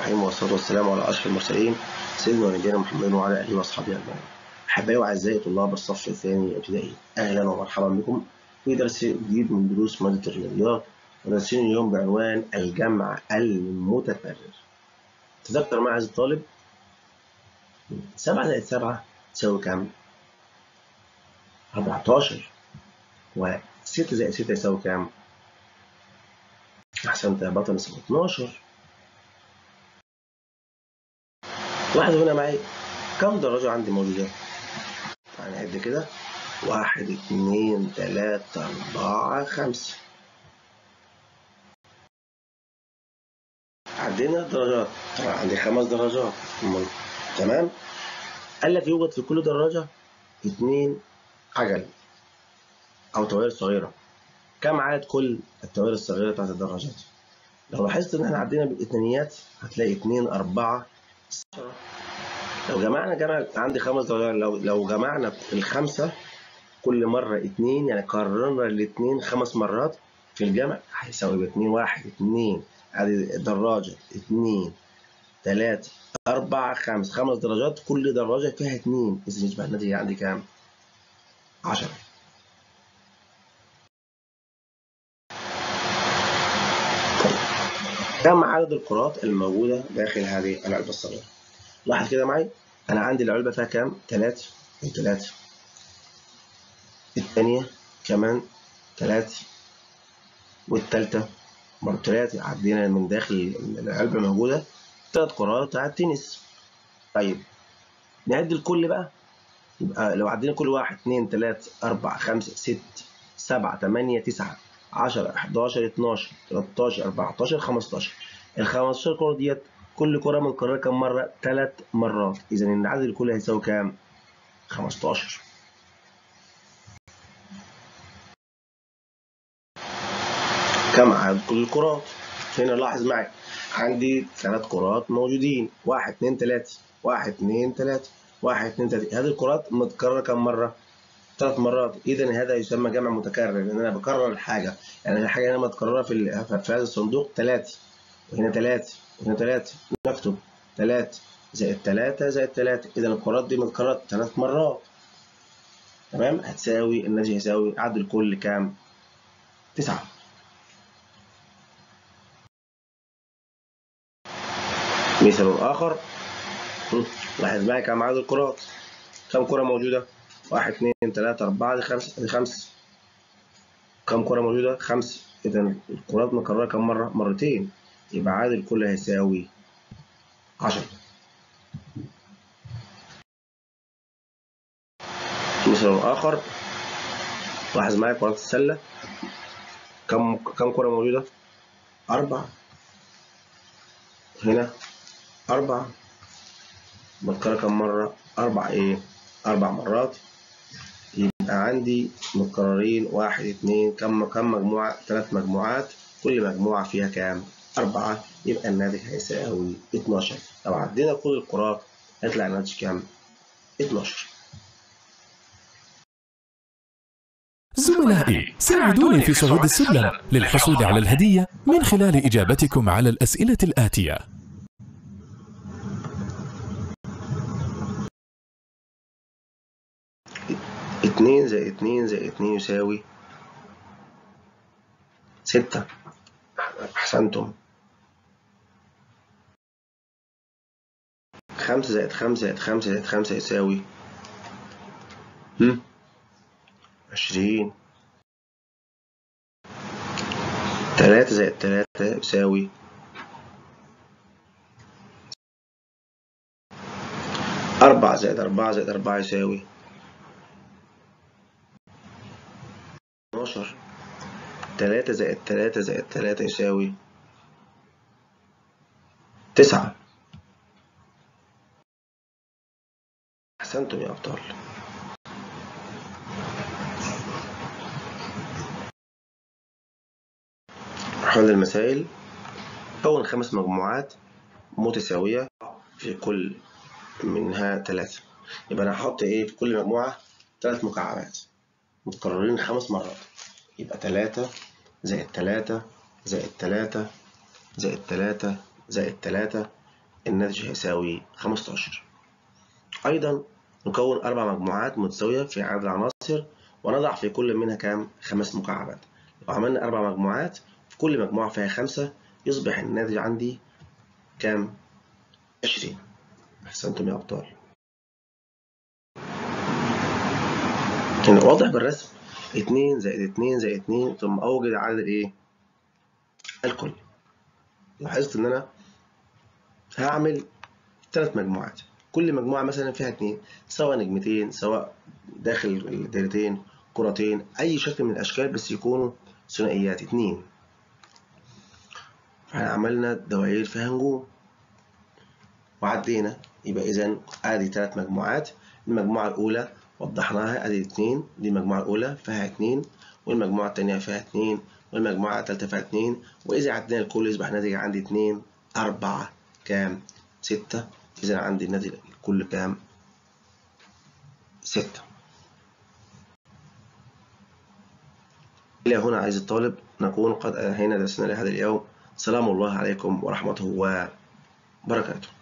الرحيم والصلاة والسلام على أشرف المرسلين سيدنا ونبينا محمد وعلى آله وأصحابه أجمعين. أحبائي وأعزائي طلاب الصف الثاني ابتدائي أهلا ومرحبا بكم في درس جديد من دروس مادة الرياضيات ودرسين اليوم بعنوان الجمع المتكرر. تذكر معي عزيزي الطالب 7 زائد 7 تساوي كام؟ 14 و 6 زائد 6 يساوي كام؟ أحسنت يا بطل يساوي 12 لاحظوا هنا معي كم درجة عندي موجودة؟ هنعد كده واحد اتنين تلاتة أربعة خمسة عدينا الدرجات طبعا عندي خمس درجات تمام قال لك يوجد في كل دراجة اتنين عجل أو توائر صغيرة كم عدد كل التوائر الصغيرة بتاعت الدراجات؟ لو لاحظت إن احنا عدينا بالاتنينيات هتلاقي اتنين أربعة لو جمعنا جمع عندي خمس درجات لو لو جمعنا الخمسة كل مرة اتنين يعني كررنا الاتنين خمس مرات في الجمع هيساوي باتنين واحد اتنين ادي دراجة اتنين تلاتة أربعة خمس خمس درجات كل دراجة فيها اتنين إذا يشبه الناتج عندي كام؟ عشرة كم عدد الكرات الموجودة داخل هذه العلبة الصغيرة؟ لاحظ كده معي أنا عندي العلبة فيها كام؟ تلاتة وتلاتة الثانية كمان تلاتة والتالتة برضه تلاتة عدينا من داخل العلبة موجودة تلات كرات بتاع التنس طيب نعد الكل بقى يبقى لو عدينا كل واحد اتنين تلاتة أربعة خمسة ستة سبعة تمانية تسعة عشرة حداشر اتناشر تلاتاشر أربعتاشر خمستاشر الخمستاشر كرة ديت كل كرة متكررة كم مرة؟ تلات مرات إذا العدد الكلي هيساوي كام؟ خمستاشر كم عدد كل الكرات؟ هنا لاحظ معي عندي ثلاث كرات موجودين واحد اتنين تلاتة واحد اتنين تلاتة واحد اتنين تلاتة هذه الكرات متكررة كم مرة؟ ثلاث مرات إذا هذا يسمى جمع متكرر لأن أنا بكرر الحاجة يعني الحاجة هنا متكررة في في هذا الصندوق تلاتة وهنا تلاتة وهنا تلاتة نكتب تلاتة زائد تلاتة زائد تلاتة إذا الكرات دي متكررة ثلاث مرات تمام هتساوي الناتج هيساوي عدد الكل كام؟ تسعة مثال آخر لاحظ معي كم عدد الكرات كم كرة موجودة؟ واحد اتنين تلاتة أربعة دي خمسة دي خمسة كم كرة موجودة؟ خمسة إذا الكرات مكررة كم مرة؟ مرتين يبقى عدد الكل هيساوي عشرة مثال آخر لاحظ معايا كرات السلة كم كم كرة موجودة؟ أربعة هنا أربعة متكررة كم مرة؟ أربع إيه؟ أربع مرات يبقى عندي متكررين واحد اتنين كم كم مجموعة؟ ثلاث مجموعات كل مجموعة فيها كام؟ أربعة يبقى الناتج هيساوي 12 لو عدينا كل الكرات هيطلع الناتج كام؟ 12 زملائي ساعدوني في صعود السلم للحصول على الهدية من خلال إجابتكم على الأسئلة الآتية اتنين زائد اتنين زائد اتنين يساوي ستة أحسنتم خمسة زائد خمسة زائد خمسة زائد خمسة يساوي هم؟ عشرين تلاتة زائد تلاتة يساوي أربعة زائد أربعة زائد أربعة يساوي اتناشر تلاتة زائد تلاتة زائد تلاتة يساوي تسعة أحسنتم يا أبطال حل المسائل كون خمس مجموعات متساوية في كل منها ثلاثة يبقى أنا هحط إيه في كل مجموعة ثلاث مكعبات متكررين خمس مرات يبقى تلاتة زائد تلاتة زائد تلاتة زائد تلاتة زائد تلاتة الناتج هيساوي 15 أيضا نكون أربع مجموعات متساوية في عدد العناصر ونضع في كل منها كام خمس مكعبات لو عملنا أربع مجموعات في كل مجموعة فيها خمسة يصبح الناتج عندي كام 20 أحسنتم يا أبطال كان واضح بالرسم 2 زائد 2 زائد 2 ثم أوجد عدد الإيه؟ الكل لاحظت إن أنا هعمل ثلاث مجموعات كل مجموعة مثلا فيها اتنين سواء نجمتين سواء داخل الدايرتين كرتين أي شكل من الأشكال بس يكونوا ثنائيات اتنين فاحنا عملنا دواير فيها نجوم وعدينا يبقى إذا آدي تلات مجموعات المجموعة الأولى وضحناها ادي اتنين دي المجموعة الأولى فيها اتنين والمجموعة التانية فيها اتنين والمجموعة التالتة فيها اتنين وإذا عدينا الكل يصبح ناتج عندي اتنين أربعة كام؟ ستة إذا عندي الناتج الكل كام؟ ستة إلى هنا عايز الطالب نكون قد أنهينا درسنا لهذا اليوم سلام الله عليكم ورحمته وبركاته